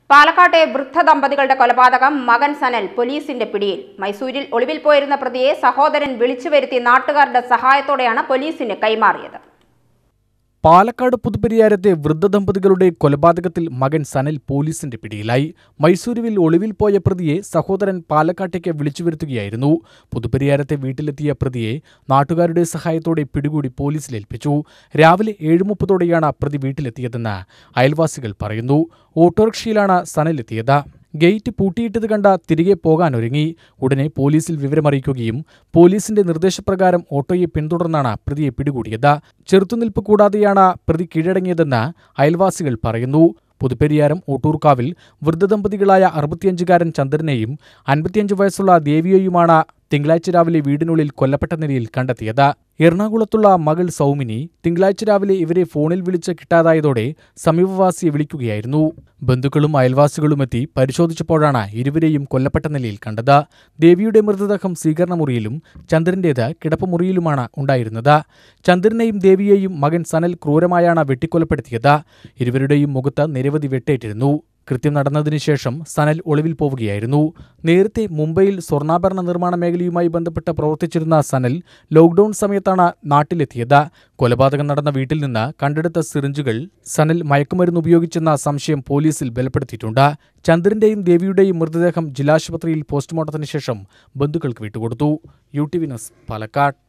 പാലക്കാട്ടെ വൃദ്ധ ദമ്പതികളുടെ കൊലപാതകം മകൻ സനൽ പോലീസിന്റെ പിടിയിൽ മൈസൂരിൽ ഒളിവിൽ പോയിരുന്ന പ്രതിയെ സഹോദരൻ വിളിച്ചു വരുത്തി നാട്ടുകാരുടെ സഹായത്തോടെയാണ് പോലീസിന് കൈമാറിയത് പാലക്കാട് പുതുപ്പരിയാരത്തെ വൃദ്ധദമ്പതികളുടെ കൊലപാതകത്തിൽ മകൻ സനൽ പോലീസിന്റെ പിടിയിലായി മൈസൂരുവിൽ ഒളിവിൽ പോയ പ്രതിയെ സഹോദരൻ പാലക്കാട്ടേക്ക് വിളിച്ചു വരുത്തുകയായിരുന്നു പുതുപ്പരിയാരത്തെ വീട്ടിലെത്തിയ പ്രതിയെ നാട്ടുകാരുടെ സഹായത്തോടെ പിടികൂടി പോലീസിലേൽപ്പിച്ചു രാവിലെ ഏഴ് മുപ്പതോടെയാണ് പ്രതി വീട്ടിലെത്തിയതെന്ന് അയൽവാസികൾ പറയുന്നു ഓട്ടോറിക്ഷയിലാണ് സനലെത്തിയത് ഗേറ്റ് പൂട്ടിയിട്ടത് കണ്ട തിരികെ പോകാനൊരുങ്ങി ഉടനെ പോലീസിൽ വിവരമറിയിക്കുകയും പോലീസിന്റെ നിർദ്ദേശപ്രകാരം ഓട്ടോയെ പിന്തുടർന്നാണ് പ്രതിയെ പിടികൂടിയത് ചെറുത്തുനിൽപ്പ് കൂടാതെയാണ് പ്രതി കീഴടങ്ങിയതെന്ന് അയൽവാസികൾ പറയുന്നു പുതുപ്പെരിയാരം ഓട്ടൂർക്കാവിൽ വൃദ്ധദമ്പതികളായ അറുപത്തിയഞ്ചുകാരൻ ചന്ദ്രനെയും അൻപത്തിയഞ്ച് വയസ്സുള്ള ദേവിയെയുമാണ് തിങ്കളാഴ്ച രാവിലെ വീടിനുള്ളിൽ കൊല്ലപ്പെട്ട നിലയിൽ കണ്ടെത്തിയത് എറണാകുളത്തുള്ള മകൾ സൗമിനി തിങ്കളാഴ്ച രാവിലെ ഇവരെ ഫോണിൽ വിളിച്ച് കിട്ടാതായതോടെ സമീപവാസിയെ വിളിക്കുകയായിരുന്നു ബന്ധുക്കളും അയൽവാസികളുമെത്തി പരിശോധിച്ചപ്പോഴാണ് ഇരുവരെയും കൊല്ലപ്പെട്ട നിലയിൽ കണ്ടത് ദേവിയുടെ മൃതദേഹം സ്വീകരണമുറിയിലും ചന്ദ്രന്റേത് കിടപ്പുമുറിയിലുമാണ് ഉണ്ടായിരുന്നത് ചന്ദ്രനെയും ദേവിയെയും മകൻ സനൽ ക്രൂരമായാണ് വെട്ടിക്കൊലപ്പെടുത്തിയത് ഇരുവരുടെയും മുഖത്ത് നിരവധി വെട്ടേറ്റിരുന്നു കൃത്യം നടന്നതിനു ശേഷം സനൽ ഒളിവിൽ പോവുകയായിരുന്നു നേരത്തെ മുംബൈയിൽ സ്വർണ്ണാഭരണ നിർമ്മാണ മേഖലയുമായി ബന്ധപ്പെട്ട് പ്രവർത്തിച്ചിരുന്ന സനൽ ലോക്ഡൌൺ സമയത്താണ് നാട്ടിലെത്തിയത് കൊലപാതകം നടന്ന വീട്ടിൽ നിന്ന് കണ്ടെടുത്ത സിറിഞ്ചുകൾ സനൽ മയക്കുമരുന്ന് ഉപയോഗിച്ചെന്ന സംശയം പോലീസിൽ ബലപ്പെടുത്തിയിട്ടുണ്ട് ചന്ദ്രന്റെയും ദേവിയുടെയും മൃതദേഹം ജില്ലാശുപത്രിയിൽ പോസ്റ്റ്മോർട്ടത്തിന് ശേഷം ബന്ധുക്കൾക്ക് വിട്ടുകൊടുത്തു U T V news Palakkad